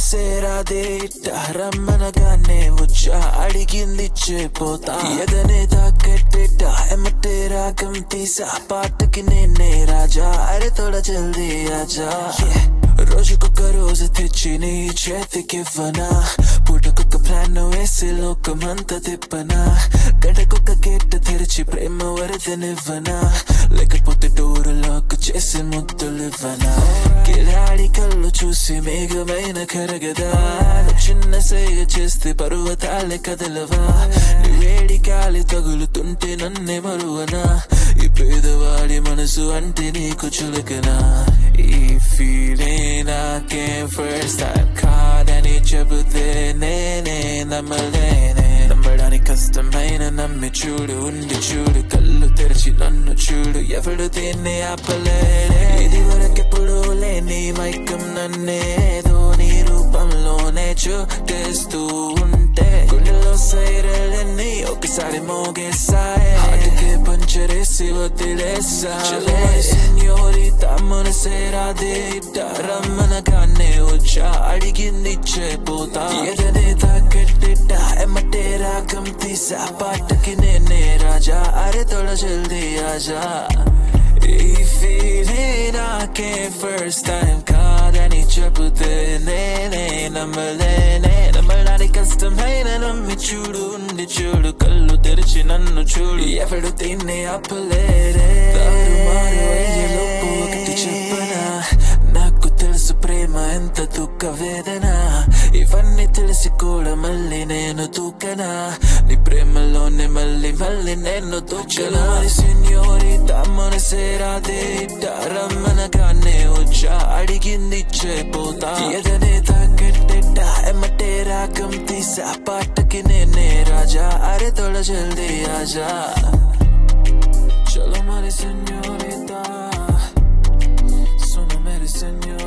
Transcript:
మనసేరాదే ఇట్ట రమ్మనగానే వచ్చా అడిగింది పోతా ఎదనే తాకెట్టిట ఎమ్మటే రాగం తీసా పాటకి నేనే రాజా అరే తోడ జల్దీ ఆజా రోజుకొక రోజు తెచ్చి నీ చేతికివ్వనా పూటకొక ప్లాన్ వేసి లోకమంతా తిప్పనా గంటకొక గేట్ తెరిచి ప్రేమ వరదనివ్వనా లేకపోతే డోర్ లాక్ చేసి ముద్దులివ్వనా కిలాడి కళ్ళు చూసి మేఘమైన కరగదా చిన్న సేగ చేస్తే పర్వతాలే కదలవా నీ వేడి గాలి తగులుతుంటే నన్నే మరువనా ఈ పేదవాడి మనసు అంటే నీకు చులకనా ఈ ఫీలే నాకే ఫస్ట్ టైం కాదని చెబితే నేనే నమ్మలేనే నమ్మడానికి కష్టమైన నమ్మి చూడు ఉండి చూడు కళ్ళు తెరిచి నన్ను చూడు ఎవడు దీన్ని ఆపలేడే ఇది వరకెప్పుడు లేని మైకం నన్నేదో నీ రూపంలోనే చూటేస్తూ ఉంటే గుండెలో సైరలన్నీ ఒకసారి మోగేసాయి హార్ట్కి పంచరేసి వదిలేసా సెన్యోరితా మనసేరాదే ఇట్ట రమ్మనగానే వచ్చా అడిగింది పోతా ఎదనే తాకెట్టిట్ట ఎమ్మటే రాగం తీసా పాటకి నేనే రాజా అరే తోడ జల్దీ ఆజా ఈ ఫీలే నాకే ఫస్ట్ టైం కాదని చెబితే నేనే నమ్మలేనే నమ్మడానికి కష్టమైన నమ్మి చూడు ఉండి చూడు కళ్ళు తెరిచి నన్ను చూడు ఎవడు తిన్నే అప్పలేరే తారుమారు అయ్యేలోపు ఒకటి చెప్పనా నాకు తెలుసు ప్రేమ ఎంత దుఃఖ వేదన ఇవన్నీ తెలిసి కూడా మళ్ళీ నేను తూకనా నీ ప్రేమలోనే మళ్ళీ మళ్ళీ నేను తూచనా సిన్యోరితా మనసేరాదే రమ్మనగానే వచ్చా అడిగింది పోతా ఎదనే తాకెట్టిట్ట ఎమ్మటే రాగం తీసా పాటకి నేనే రాజా అరే తోడ జల్దీ ఆజా చలో మరి సెన్యోరితా Sono mere signore